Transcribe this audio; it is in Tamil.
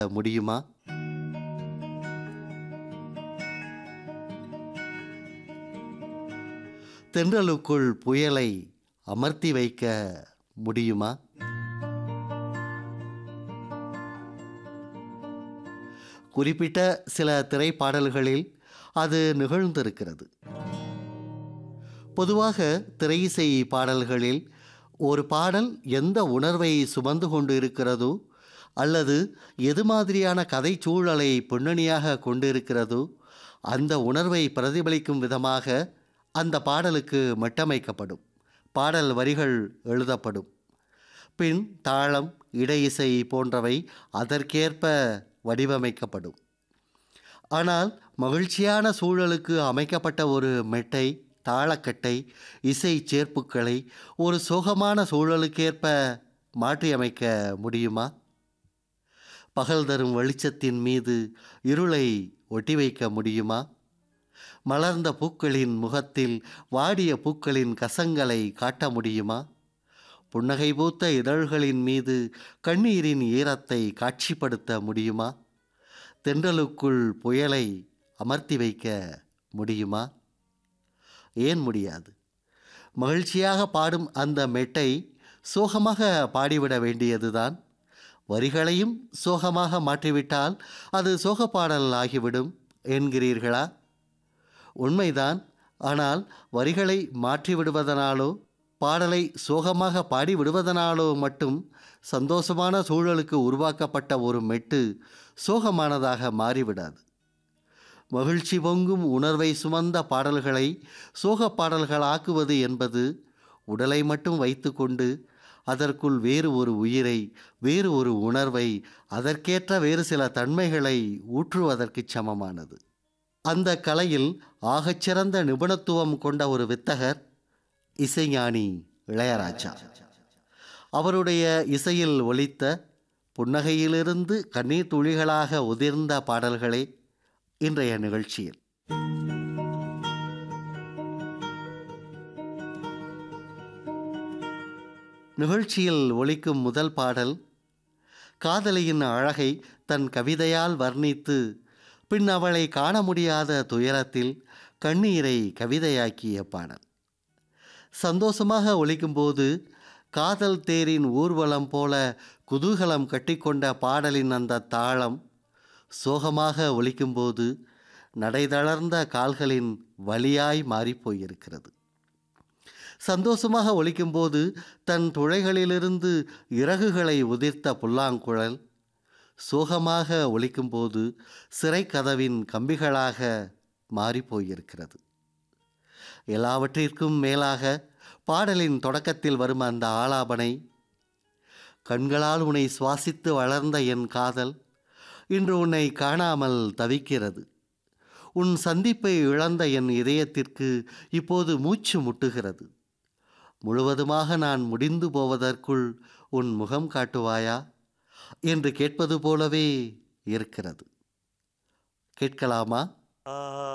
முடியுமா தென்றலுக்குள் புயலை அமர்த்தி வைக்க முடியுமா குறிப்பிட்ட சில திரைப்பாடல்களில் அது நிகழ்ந்திருக்கிறது பொதுவாக திரையிசை பாடல்களில் ஒரு பாடல் எந்த உணர்வை சுமந்து கொண்டு இருக்கிறதோ அல்லது எது மாதிரியான கதை சூழலை பின்னணியாக கொண்டிருக்கிறதோ அந்த உணர்வை பிரதிபலிக்கும் விதமாக அந்த பாடலுக்கு மெட்டமைக்கப்படும் பாடல் வரிகள் எழுதப்படும் பின் தாளம் இடையிசை போன்றவை அதற்கேற்ப வடிவமைக்கப்படும் ஆனால் மகிழ்ச்சியான சூழலுக்கு அமைக்கப்பட்ட ஒரு மெட்டை தாளக்கட்டை இசை சேர்ப்புக்களை ஒரு சோகமான சூழலுக்கேற்ப மாற்றியமைக்க முடியுமா பகல் தரும் வெளிச்சத்தின் மீது இருளை ஒட்டி வைக்க முடியுமா மலர்ந்த பூக்களின் முகத்தில் வாடிய பூக்களின் கசங்களை காட்ட முடியுமா புன்னகை பூத்த இதழ்களின் மீது கண்ணீரின் ஈரத்தை காட்சிப்படுத்த முடியுமா தென்றலுக்குள் புயலை அமர்த்தி வைக்க முடியுமா ஏன் முடியாது மகிழ்ச்சியாக பாடும் அந்த மெட்டை சோகமாக பாடிவிட வேண்டியதுதான் வரிகளையும் சோகமாக மாற்றிவிட்டால் அது சோக பாடல் ஆகிவிடும் என்கிறீர்களா உண்மைதான் ஆனால் வரிகளை மாற்றிவிடுவதனாலோ பாடலை சோகமாக பாடி விடுவதனாலோ மட்டும் சந்தோஷமான சூழலுக்கு உருவாக்கப்பட்ட ஒரு மெட்டு சோகமானதாக மாறிவிடாது மகிழ்ச்சி பொங்கும் உணர்வை சுமந்த பாடல்களை சோக பாடல்களாக்குவது என்பது உடலை மட்டும் வைத்துக்கொண்டு அதற்குள் வேறு ஒரு உயிரை வேறு ஒரு உணர்வை அதற்கேற்ற வேறு சில தன்மைகளை ஊற்றுவதற்கு சமமானது அந்த கலையில் ஆகச்சிறந்த நிபுணத்துவம் கொண்ட ஒரு வித்தகர் இசைஞானி இளையராஜா அவருடைய இசையில் ஒலித்த புன்னகையிலிருந்து கண்ணீர் துளிகளாக உதிர்ந்த பாடல்களே இன்றைய நிகழ்ச்சியில் நிகழ்ச்சியில் ஒலிக்கும் முதல் பாடல் காதலியின் அழகை தன் கவிதையால் வர்ணித்து பின் அவளை காண முடியாத துயரத்தில் கண்ணீரை கவிதையாக்கிய பாடல் சந்தோஷமாக ஒலிக்கும்போது காதல் தேரின் ஊர்வலம் போல குதூகலம் கட்டிக்கொண்ட பாடலின் அந்த தாளம் சோகமாக ஒலிக்கும்போது நடைதளர்ந்த கால்களின் வலியாய் மாறிப்போயிருக்கிறது சந்தோஷமாக ஒலிக்கும்போது தன் துளைகளிலிருந்து இறகுகளை உதிர்த்த புல்லாங்குழல் சோகமாக ஒலிக்கும்போது சிறை கதவின் கம்பிகளாக மாறிப்போயிருக்கிறது எல்லாவற்றிற்கும் மேலாக பாடலின் தொடக்கத்தில் வரும் அந்த ஆலாபனை கண்களால் உன்னை சுவாசித்து வளர்ந்த என் காதல் இன்று உன்னை காணாமல் தவிக்கிறது உன் சந்திப்பை இழந்த என் இதயத்திற்கு இப்போது மூச்சு முட்டுகிறது முழுவதுமாக நான் முடிந்து போவதற்குள் உன் முகம் காட்டுவாயா என்று கேட்பது போலவே இருக்கிறது கேட்கலாமா